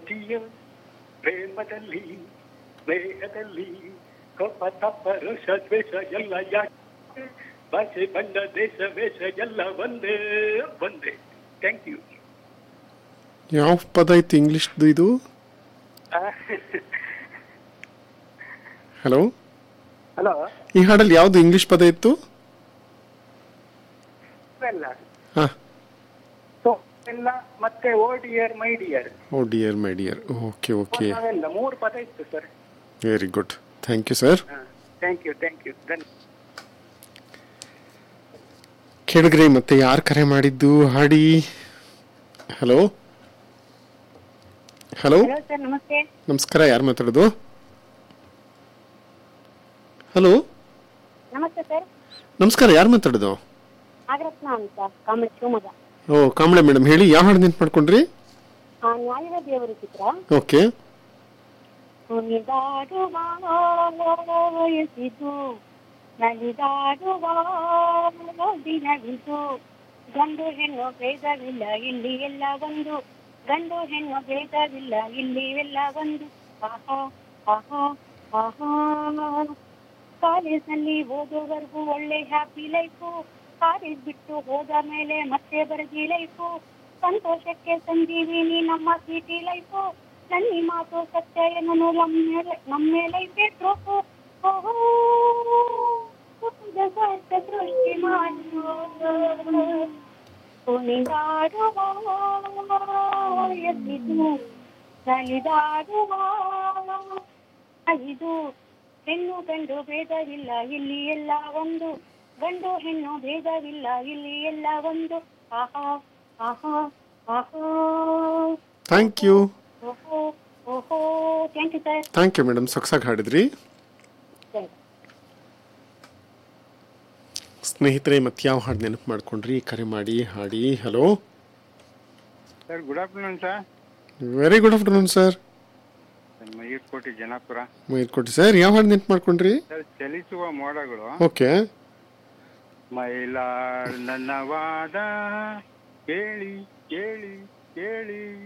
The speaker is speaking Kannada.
ಪ್ರೀತಿಯ ಪ್ರೇಮದಲ್ಲಿ ಸ್ನೇಹದಲ್ಲಿ ಕೋಪ ತಪ್ಪ ರೋಷ ದ್ವೇಷ ಎಲ್ಲ ಯಾಕೆ ಭಾಷೆ ಬಣ್ಣ ದೇಶ ವೇಷ ಎಲ್ಲ ಒಂದೇ ಒಂದೇ ಥ್ಯಾಂಕ್ ಯು ಯಾವ ಪದ ಇತ್ತು ಇಂಗ್ಲೀಷ್ದು ಇದು ಹಲೋ ಹಲೋ ಈ ಹಾಡಲ್ಲಿ ಯಾವುದು ಇಂಗ್ಲಿಷ್ ಪದ ಇತ್ತು ಎಲ್ಲ ಹಾಂ ಸೊ ಎಲ್ಲ ಮತ್ತೆ oh dear my dear oh dear my dear okay okay ನಾವೆಲ್ಲ ಮೂರು ಪದ ಇತ್ತು sir very good thank you sir thank you thank you ಧನ್ಯ ಕೇಳಿದ್ರಿ ಮತ್ತೆ ಯಾರು ಕರೆ ಮಾಡಿದ್ದು ಹಾಡಿ ಹಲೋ ಹಲೋ ಹಲೋ ಸರ್ ನಮಸ್ತೆ ನಮಸ್ಕಾರ ಯಾರು ಮಾತಾಡೋದು ಹಲೋ ನಮಸ್ತೆ ಸರ್ ನಮಸ್ಕಾರ ಯಾರು ಮಾತಾಡೋದು ನಾಗರತ್ನ ಅಂತ comment Shivamogga O Kamble madam ಹೇಳಿ ಯಾವ ಹಾಡು ನೆನ್ಪು ಮಾಡ್ಕೊಂಡ್ರಿ ಆ ನ್ಯಾಯದ ದೇವರು ಚಿತ್ರ ಓಕೆ ಕುಣಿದಾಡುವ ಎಸಿದು ನಲಿದಾಡುವ ದಿನವಿದು ಗಂಡು ಹೆಣ್ಣು ಭೇದವಿಲ್ಲ ಇಲ್ಲಿ ಎಲ್ಲ ಒಂದು ಗಂಡು ಹೆಣ್ಣು ಭೇದವಿಲ್ಲ ಇಲ್ಲಿ ಎಲ್ಲ ಒಂದು ಆಹಾ ಆಹಾ ಆಹಾ ಕಾಲೇಜ್ನಲ್ಲಿ ಓದೋವರೆಗೂ ಒಳ್ಳೆ ಹ್ಯಾಪಿ ಲೈಫು ಕಾಲೇಜ್ ಬಿಟ್ಟು ಹೋದ ಮೇಲೆ ಮತ್ತೆ ಬರದಿ ಲೈಫು ಸಂತೋಷಕ್ಕೆ ಸಂಜೀವಿನಿ ನಮ್ಮ ಸಿಟಿ ಲೈಫು ನನ್ನಿ ಮಾತು ಸತ್ಯ ಎನ್ನನು ನಮ್ಮ ನಮ್ಮ ಲೈಫೇ ಟ್ರೋಫು ಓಹೋ ಜಗತ್ತ ಸೃಷ್ಟಿ ಮಾಡಿತು ಕುಣಿದಾಡುವ ಎದ್ದಿತು ನಲಿದಾಡುವ ಇದು ಹೆಣ್ಣು ಗಂಡು ಭೇದವಿಲ್ಲ ಇಲ್ಲಿ ಎಲ್ಲ ಒಂದು ಗಂಡು ಹೆಣ್ಣು ಭೇದವಿಲ್ಲ ಇಲ್ಲಿ ಎಲ್ಲ ಒಂದು ಆಹಾ ಆಹಾ ಆಹಾ ಥ್ಯಾಂಕ್ ಯು ಓಹೋ ಓಹೋ thank you sir thank you madam ಸೊಗಸಾಗಿ ಹಾಡಿದ್ರಿ ಸ್ನೇಹಿತರೆ ಮತ್ತೆ ಯಾವ ಹಾಡು ನೆನಪು ಮಾಡ್ಕೊಂಡ್ರಿ ಕರೆ ಮಾಡಿ ಹಾಡಿ hello sir good afternoon sir very good afternoon sir ಮಯೂರ್ಕೋಟಿ ಜನಾಪುರ ಕೊಟ್ಟಿ ಸರ್ ಯಾವ ಹಾಡು ನೆನಪು ಮಾಡ್ಕೊಂಡ್ರಿ ಸರ್ ಚಲಿಸುವ ಮೋಡಗಳು ಓಕೆ ಮೈಲಾರ್ ನನ್ನ ವಾದ ಕೇಳಿ ಕೇಳಿ ಕೇಳಿ